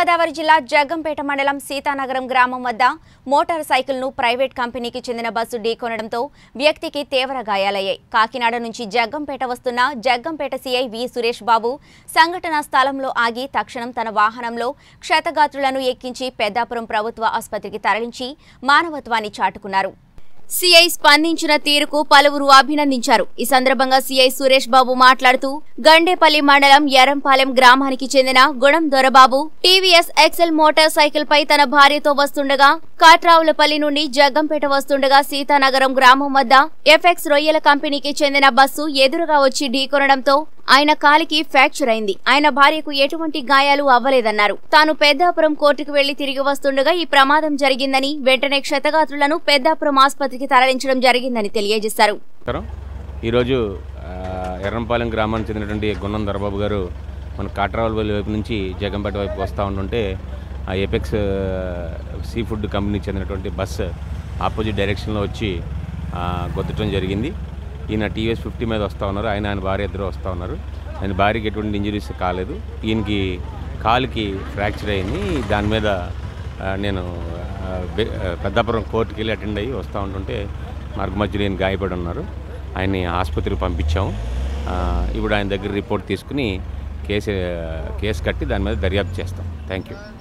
తూర్పుగోదావరి జిల్లా జగ్గంపేట మండలం సీతానగరం గ్రామం వద్ద మోటార్ సైకిల్ను ప్రైవేట్ కంపెనీకి చెందిన బస్సు ఢీకొనడంతో వ్యక్తికి తీవ్ర గాయాలయ్యాయి కాకినాడ నుంచి జగ్గంపేట వస్తున్న జగ్గంపేట సీఐ వి సురేష్ బాబు సంఘటనా స్థలంలో ఆగి తక్షణం తన వాహనంలో క్షతగాత్రులను ఎక్కించి పెద్దాపురం ప్రభుత్వ ఆసుపత్రికి తరలించి మానవత్వాన్ని చాటుకున్నారు సీఐ స్పందించిన తీరుకు పలువురు అభినందించారు ఈ సందర్భంగా సీఐ సురేష్ బాబు మాట్లాడుతూ గండేపల్లి మండలం ఎరంపాలెం గ్రామానికి చెందిన Gunam Dorababu TVS Excel motorcycle పై తన భార్యతో వస్తుండగా కాట్రావులపల్లి నుండి జగ్గంపేట వస్తుండగా సీతానగరం గ్రామం వద్ద ఎఫెక్స్ రొయ్యల కంపెనీకి చెందిన బస్సు ఎదురుగా వచ్చి ఢీకొనడంతో ఆయన కాలికి ఫ్రాక్చర్ అయింది ఆయన భార్యకు ఎటువంటి గాయాలు అవ్వలేదన్నారు తాను పెద్దాపురం కోర్టుకు వెళ్లి తిరిగి వస్తుండగా ఈ ప్రమాదం జరిగిందని వెంటనే క్షతగాత్రులను పెద్దాపురం ఆసుపత్రికి తరలించడం జరిగిందని తెలియజేశారు నమస్కారం ఈరోజు ఆ, ఎర్రంపాలెం గ్రామానికి చెందినటువంటి గున్నం దొరబాబు గారు మన కాట్రావల్పల్లి వైపు నుంచి జగంపేట వైపు వస్తూ ఉంటుంటే ఆ ఎపెక్స్ సీ ఫుడ్ కంపెనీకి చెందినటువంటి బస్సు ఆపోజిట్ డైరెక్షన్లో వచ్చి ఆ, గుద్దటం జరిగింది ఈయన టీవీఎస్ ఫిఫ్టీ మీద వస్తూ ఉన్నారు ఆయన ఆయన భార్య ఇద్దరు వస్తూ ఉన్నారు ఆయన భార్యకి ఎటువంటి ఇంజరీస్ కాలేదు ఈయనకి కాలుకి ఫ్రాక్చర్ అయింది దాని మీద ఆ, నేను ఆ, బె- ఆ, పెద్దాపురం కోర్టుకి వెళ్ళి అటెండ్ అయ్యి వస్తూ ఉంటుంటే మార్గ మధ్యలో ఈయన గాయపడి ఉన్నారు ఆయన్ని ఆసుపత్రికి పంపించాము ఆ, ఇప్పుడు ఆయన దగ్గర రిపోర్ట్ తీసుకుని కేసు కేసు కట్టి దాని మీద దర్యాప్తు చేస్తాం థ్యాంక్ యూ